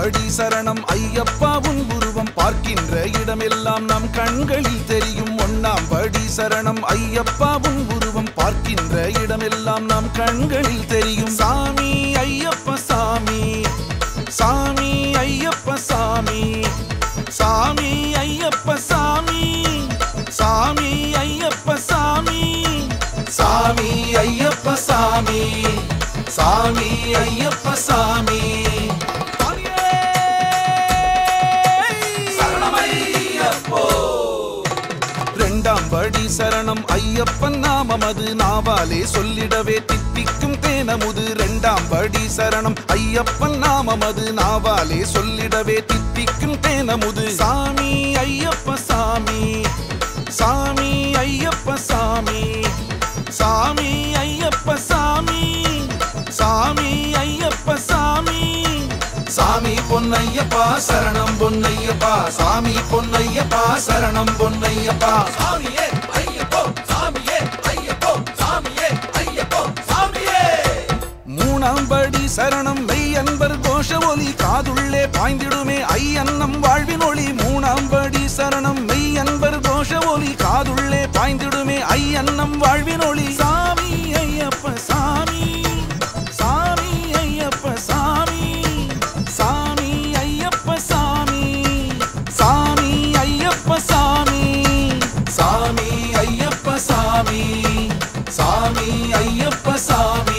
படி சரணம் ஐயப்பா உன் உருவம் பார்க்கின்ற இடமெல்லாம் நம் கண்களில் தெரியும் ஒன்னாம் படி சரணம் ஐயப்பா உன் உருவம் பார்க்கின்ற இடமெல்லாம் நம் கண்களில் தெரியும் சாமி ஐயப்ப சாமி சாமி ஐயப்ப சாமி சாமி ஐயப்ப சாமி சாமி ஐயப்ப சாமி சாமி ஐயப்ப சாமி சாமி ஐயப்ப சாமி சரணமையப்போ இரண்டாம் படி சரணம் ஐயப்பன் நாமமது நாவாலே சொல்லிடவே தித்திக்கும் தேனமுது இரண்டாம் படி சரணம் ஐயப்பன் நாமமது நாவாலே சொல்லிடவே தித்திக்கும் தேனமுது சாமி ஐயப்ப சாமி சாமி ஐயப்ப சாமி சாமி ஐயப்ப சாமி சாமி ஐயப்ப சாமி சாமி பொன்னையப்பா சரணம் பொன்னையப்பா சாமி பொன்னையப்பா சரணம் பொன்னையப்பா சாமியே ஐயப்போ சாமியே ஐயப்போ சாமியே ஐயப்போ சாமியே மூணாம் படி சரணம் மெய் அன்பர் கோஷ ஒலி காதுள்ளே பாய்ந்திடுமே ஐயன்னம் வாழ்வின் ஒளி மூணாம் படி சரணம் மெய் அன்பர் கோஷ ஒலி காதுள்ளே பாய்ந்திடுமே ஐயன்னம் வாழ்வின் ஒளி சாமி ஐயப்ப சாமி சாமி ஐயப்ப சாமி சாமி ஐயப்ப சாமி சாமி ஐயப்ப சாமி சாமி ஐயப்ப சாமி சாமி ஐயப்ப சாமி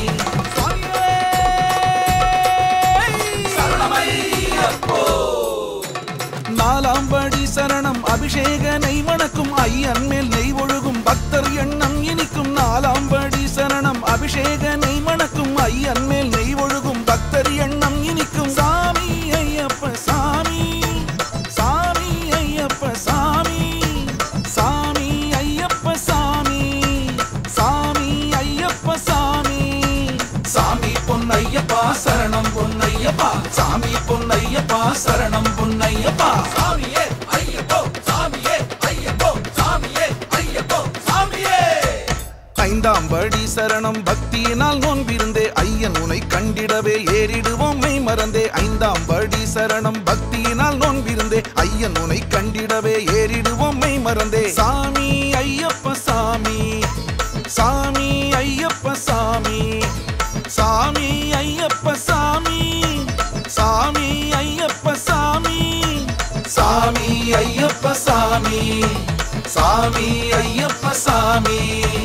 சரணமையப்போ நாலாம் படி சரணம் அபிஷேக நெய் மணக்கும் ஐயன் மேல் நெய் ஒழுகும் பக்தர் எண்ணம் இனிக்கும் நாலாம் படி சரணம் அபிஷேக நெய் மணக்கும் ஐயன் மேல் நெய் ஒழுகும் பக்தர் எண்ணம் இனிக்கும் சாமி ஐயப்ப சாமி சாமி ஐயப்ப சாமி சாமி ஐயப்ப சாமி சாமி ஐயப்ப சாமி சாமி பொன்னையப்பா சரணம் பொன்னையப்பா சாமி பொன்னையப்பா சரணம் பொன்னையப்பா சாமியே ஐயப்போ சாமியே ஐயப்போ சாமியே ஐயப்போ சாமியே ஐந்தாம் படி சரணம் பக்தியினால் நோன்பிருந்தே ஐயன் உனை கண்டிடவே ஏறிடுவோம் மெய் மறந்தே ஐந்தாம் படி சரணம் பக்தியினால் நோன்பிருந்தே ஐயன் உனை கண்டிடவே ஏறிடுவோம் மெய் மறந்தே சாமி ஐயப்ப சாமி சாமி ஐயப்ப சாமி சாமி ஐயப்ப சாமி சாமி ஐயப்ப சாமி சாமி ஐயப்ப சாமி சாமி ஐயப்ப சாமி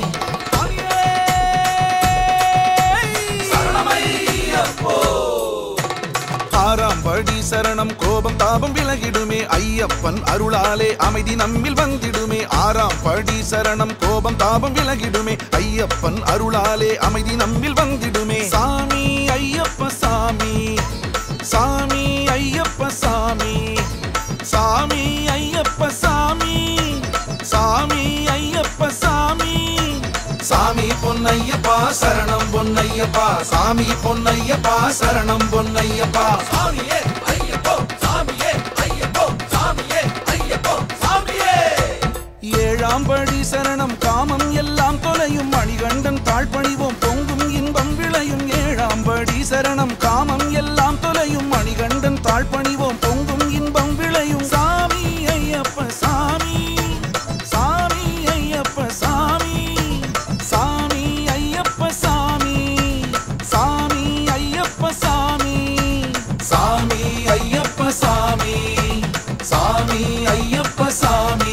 சரணமையப்போ ஆறாம் படி சரணம் கோபம் தாபம் விலகிடுமே ஐயப்பன் அருளாலே அமைதி நம்மில் வந்திடுமே ஆறாம் படி சரணம் கோபம் தாபம் விலகிடுமே ஐயப்பன் அருளாலே அமைதி நம்மில் வந்திடுமே சாமி ஐயப்ப சாமி சாமி ஐயப்ப சாமி சாமி ஐயப்ப சாமி சாமி ஐயப்ப சாமி சாமி பொன்னையப்பா சரணம் பொன்னையப்பா சாமி பொன்னையப்பா சரணம் பொன்னையப்பா சாமியே ஐயப்போ சாமியே ஐயப்போ சாமியே ஐயப்போ சாமியே ஏழாம் படி சரணம் காமம் எல்லாம் தொலையும் மணிகண்டன் தாழ்பணிவோம் பொங்கும் இன்பம் விளையும் ஏழாம் படி சரணம் காமம் எல்லாம் தொலையும் மணிகண்டன் தாழ்பணிவோம் பொங்கும் இன்பம் விளையும் சாமி ஐயப்ப சாமி சாமி ஐயப்ப சாமி சாமி ஐயப்ப சாமி சாமி ஐயப்ப சாமி சாமி ஐயப்ப சாமி சாமி ஐயப்ப சாமி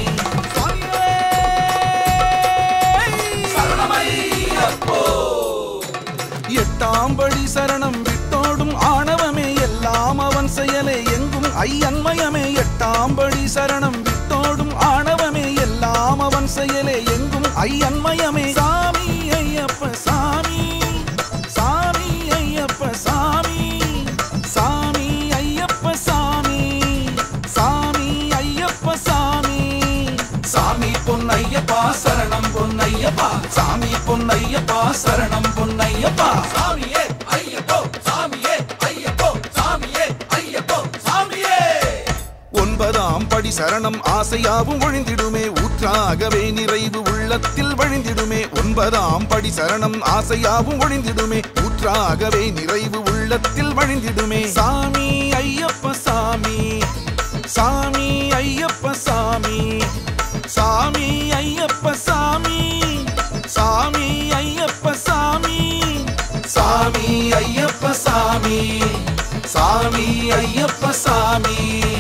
சரணமையப்போ எட்டாம் படி சரணம் விட்டோடும் ஆணவமே எல்லாம் அவன் செயலே எங்கும் ஐயன்மயமே எட்டாம் படி சரணம் விட்டோடும் ஆணவமே எல்லாம் அவன் செயலே எங்கும் ஐயன்மயமே சாமி ஐயப்ப சாமி சாமி ஐயப்ப சாமி சாமி ஐயப்ப சாமி சாமி ஐயப்ப சாமி சாமி பொன்னையப்பா சரணம் பொன்னையப்பா சாமி பொன்னையப்பா சரணம் பொன்னையப்பா சாமியே ஐயப்போ சாமியே ஐயப்போ சாமியே ஐயப்போ சாமியே ஒன்பதாம் படி சரணம் ஆசையாவும் ஒழிந்திடுமே ஊற்று ஊற்றாகவே நிறைவு உள்ளத்தில் வழிந்திடுமே ஒன்பதாம் படி சரணம் ஆசையாவும் ஒழிந்திடுமே ஊற்றாகவே நிறைவு உள்ளத்தில் வழிந்திடுமே சாமி ஐயப்ப சாமி சாமி ஐயப்ப சாமி சாமி ஐயப்ப சாமி சாமி ஐயப்ப சாமி சாமி ஐயப்ப சாமி சாமி ஐயப்ப சாமி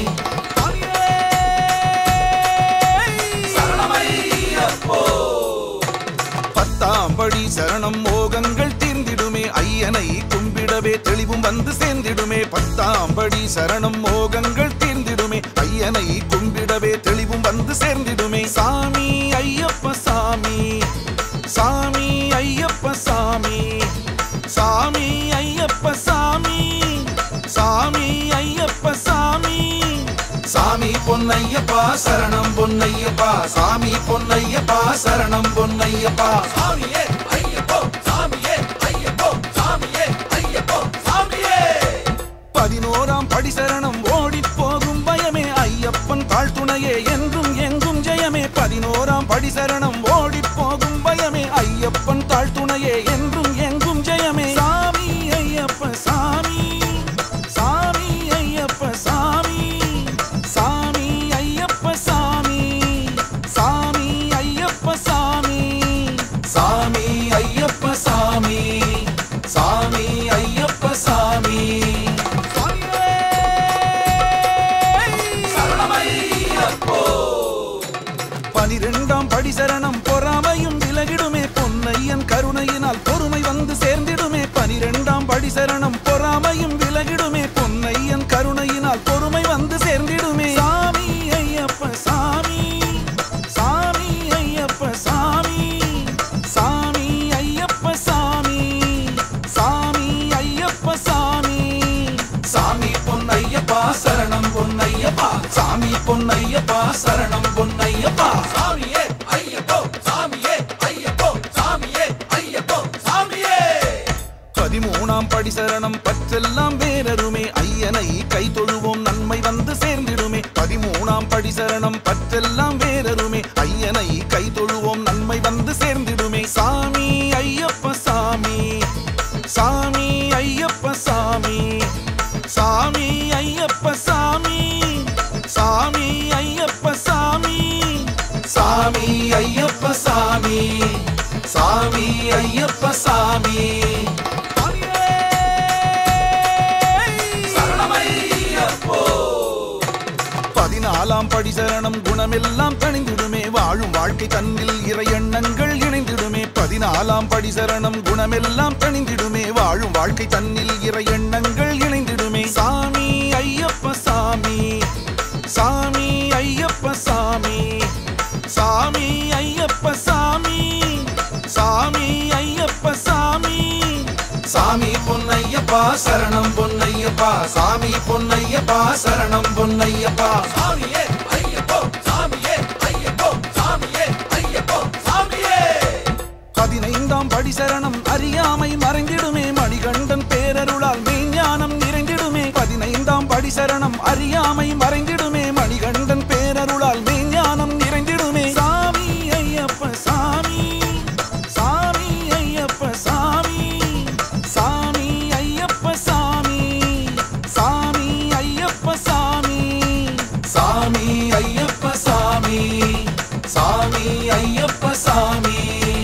சரணமையப்போ பத்தாம் படி சரணம் மோகங்கள் தீர்ந்திடுமே ஐயனை கும்பிடவே தெளிவும் வந்து சேர்ந்திடுமே பத்தாம் படி சரணம் மோகங்கள் தீர்ந்திடுமே ஐயனை கும்பிடவே தெளிவும் வந்து சேர்ந்திடுமே சாமி ஐயப்ப சாமி சாமி ஐயப்ப சாமி சாமி ஐயப்ப சாமி சாமி ஐயப்ப சாமி சாமி பொன்னையப்பா சரணம் பொன்னையப்பா சாமி பொன்னையப்பா சரணம் பொன்னையப்பா சாமியே ஐயப்போ சாமியே ஐயப்போ சாமியே ஐயப்போ சாமியே பதினோராம் படி சரணம் ஓடிப் போகும் பயமே ஐயப்பன் தாழ்த்துணையே என்றும் எங்கும் ஜெயமே பதினோராம் படி சரணம் ஓடிப் போகும் பயமே ஐயப்பன் தாழ்த்துணையே என்றும் எங்கும் ஜெயமே சாமி ஐயப்ப சாமி சாமி ஐயப்ப சாமி சாமி ஐயப்ப சாமி சாமி ஐயப்ப சாமி சாமி ஐயப்ப சாமி சாமி ஐயப்ப சாமி சரணமையப்போ பனிரெண்டாம் படி சரணம் பொறாமையும் விலகிடுமே பொன்னையன் கருணையினால் பொறுமை வந்து சேர்ந்திடுமே பனிரெண்டாம் படி சரணம் பொறாமையும் விலகிடுமே பொன்னையன் கருணையினால் பொறுமை வந்து சேர்ந்திடுமே சாமி ஐயப்ப சாமி சாமி ஐயப்ப சாமி சாமி ஐயப்ப சாமி சாமி ஐயப்ப சாமி சாமி பொன்னையப்பா சரணம் பொன்னையப்பா சாமி பொன்னையப்பா சரணம் பொன்னையப்பா சாமியே ஐயப்போ சாமியே ஐயப்போ சாமியே ஐயப்போ சாமியே பதிமூணாம் படி சரணம் பற்றெல்லாம் வேறருமே ஐயனை கை தொழுவோம் நன்மை வந்து சேர்ந்திடுமே பதிமூணாம் படி சரணம் பற்றெல்லாம் வேறருமே ஐயனை கை தொழுவோம் நன்மை வந்து சேர்ந்திடுமே சாமி ஐயப்ப சாமி சாமி ஐயப்ப சாமி சாமி ஐயப்ப சாமி சாமி ஐயப்ப சாமி சாமி ஐயப்ப சாமி சாமி ஐயப்ப சாமி சரணமையப்போ பதினாலாம் படி சரணம் குணமெல்லாம் தணிந்திடுமே வாழும் வாழ்க்கை தன்னில் இறை எண்ணங்கள் இணைந்திடுமே பதினாலாம் படி சரணம் குணமெல்லாம் தணிந்திடுமே வாழும் வாழ்க்கை தன்னில் இறை எண்ணங்கள் இணைந்திடுமே சாமி ஐயப்ப சாமி சாமி ஐயப்ப சாமி சாமி ஐயப்ப சாமி சாமி ஐயப்ப சாமி சாமி பொன்னையப்பா சரணம் பொன்னையப்பா சாமி பொன்னையப்பா சரணம் பொன்னையப்பா சாமியே ஐயப்போ சாமியே ஐயப்போ சாமியே ஐயப்போ சாமியே பதினைந்தாம் படி சரணம் அறியாமை மறைந்திடுமே மணிகண்டன் பேரருளால் மெய்ஞானம் நிறைந்திடுமே பதினைந்தாம் படி சரணம் அறியாமை மறைந்திடுமே மணிகண்டன் பேரருளால் மெய்ஞானம் நிறைந்திடுமே சாமி ஐயப்ப சாமி சாமி ஐயப்ப சாமி சாமி ஐயப்ப சாமி சாமி ஐயப்ப சாமி சாமி ஐயப்ப சாமி சாமி ஐயப்ப சாமி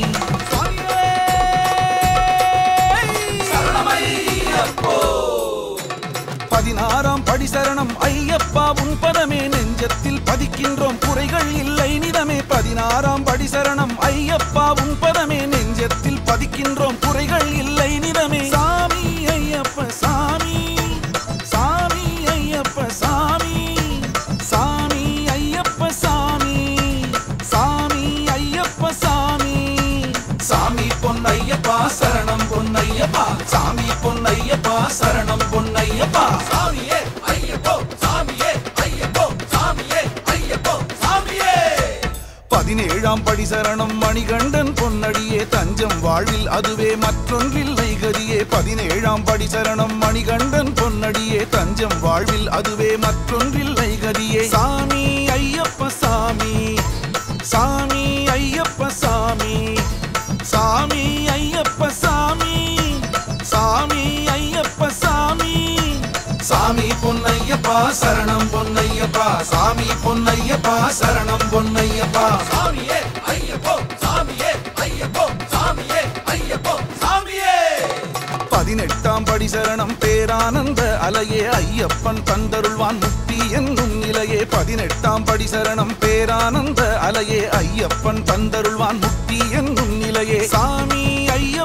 சரணமையப்போ பதினாறாம் படி சரணம் ஐயப்பா உன் பதமே நெஞ்சத்தில் பதிக்கின்றோம் குறைகள் இல்லை நிதமே பதினாறாம் படி சரணம் ஐயப்பா உன் பதமே நெஞ்சத்தில் பதிக்கின்றோம் குறைகள் இல்லை நிதமே சாமி ஐயப்ப சாமி சாமி ஐயப்ப சாமி சாமி ஐயப்ப சாமி சாமி ஐயப்ப சாமி சாமி பொன்னையப்பா சரணம் பொன்னையப்பா சாமி பொன்னையப்பா சரணம் பொன்னையப்பா சாமியே ஐயப்போ சாமியே ஐயப்போ சாமியே ஐயப்போ சாமியே பதினேழாம் படி சரணம் மணிகண்டன் பொன்னடியே தஞ்சம் வாழ்வில் அதுவே மற்றொன்றில்லை கதியே பதினேழாம் படி சரணம் மணிகண்டன் பொன்னடியே தஞ்சம் வாழ்வில் அதுவே மற்றொன்றில்லை கதியே சாமி ஐயப்ப சாமி சாமி ஐயப்ப சாமி சாமி ஐயப்ப சாமி சாமி ஐயப்ப சாமி சாமி பொன்னையப்பா சரணம் பொன்னையப்பா சாமி பொன்னையப்பா சரணம் பொன்னையப்பா சாமியே ஐயப்போ சாமியே ஐயப்போ சாமியே ஐயப்போ சாமியே பதினெட்டாம் படி சரணம் பேரானந்த அலையே ஐயப்பன் தந்தருள்வான் முக்தி என்னும் நிலையே பதினெட்டாம் படி சரணம் பேரானந்த அலையே ஐயப்பன் தந்தருள்வான் முக்தி என்னும் நிலையே சாமி ஐய